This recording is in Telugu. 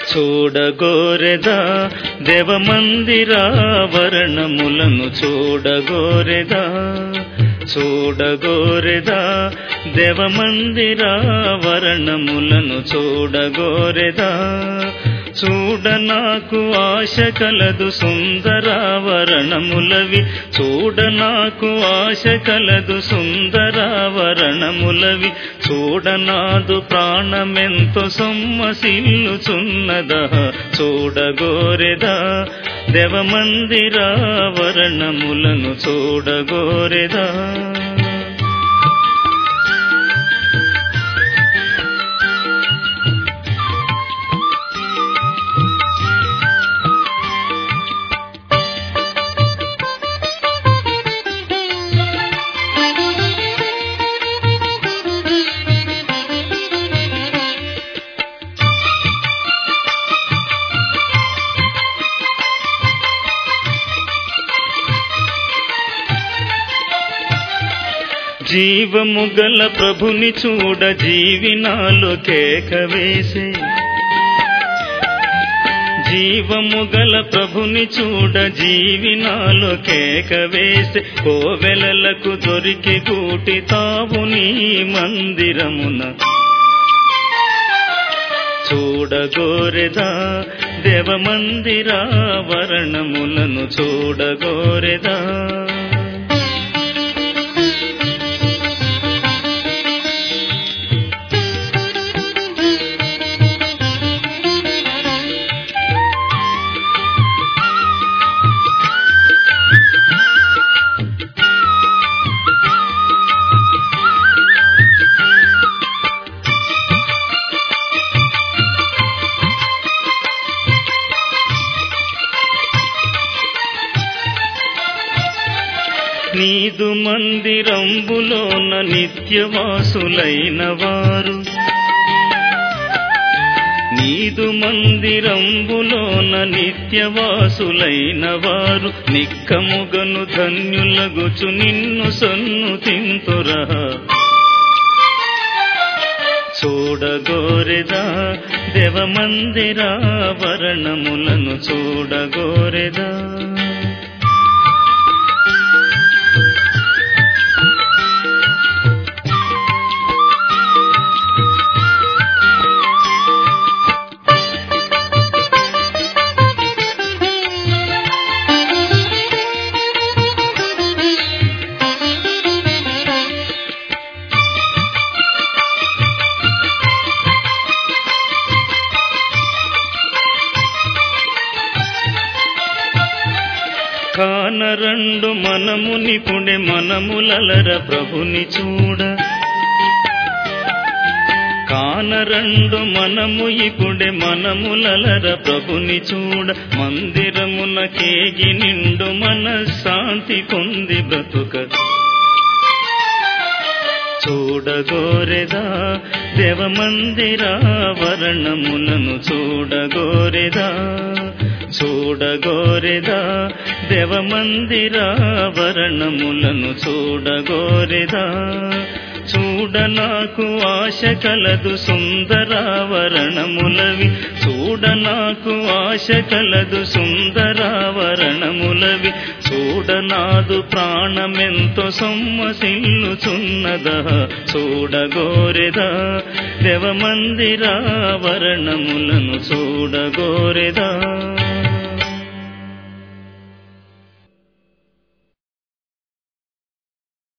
చూడగోరెదా దేవమందిరావరణములను చూడగోరెదా చూడగోరెదా దేవమందిరావరణములను చూడగోరెదా చూడ నాకు ఆశ కలదు సుందరావరణములవి చూడ నాకు ఆశ కలదు సుందరావరణములవి చూడనాదు ప్రాణమెంతో సొమ్మసిల్లుచున్నదా చూడగోరెదా దేవమందిరావరణములను చూడగోరెదా జీవము గల ప్రభుని చూడ జీవినాలు కేక వేసే జీవము గల ప్రభుని చూడ జీవినాలు కేక వేసే కోవెలలకు దొరికి గూటి తావు నీ మందిరమున చూడగోరెదా దేవమందిరావరణములను చూడగోరెదా నీదు మందిరంబులోన నిత్యవాసులైన వారు నీదు మందిరంబులోన నిత్యవాసులైన వారు నిక్కముగను ధన్యులగుచు నిన్ను సన్ను తింతురా చూడగోరెదా దేవమందిరావరణములను చూడగోరెదా కానరండు మనముని పుణె మనములలర ప్రభుని చూడ కానరండు మనము ఇప్పుడే మనములలర ప్రభుని చూడ మందిరమున కేగి నిండు మన శాంతి పొంది బ్రతుక చూడగోరెదా దేవమందిరావరణములను చూడగోరెదా చూడగోరెదా దేవమందిరావరణములను చూడగోరెదా చూడ నాకు ఆశ కలదు సుందరావరణములవి చూడ నాకు ఆశ కలదు సుందరావరణములవి చూడనాదు ప్రాణమెంతో సొమ్మసిల్లుచున్నదా చూడగోరెదా దేవమందిరావరణములను చూడగోరెదా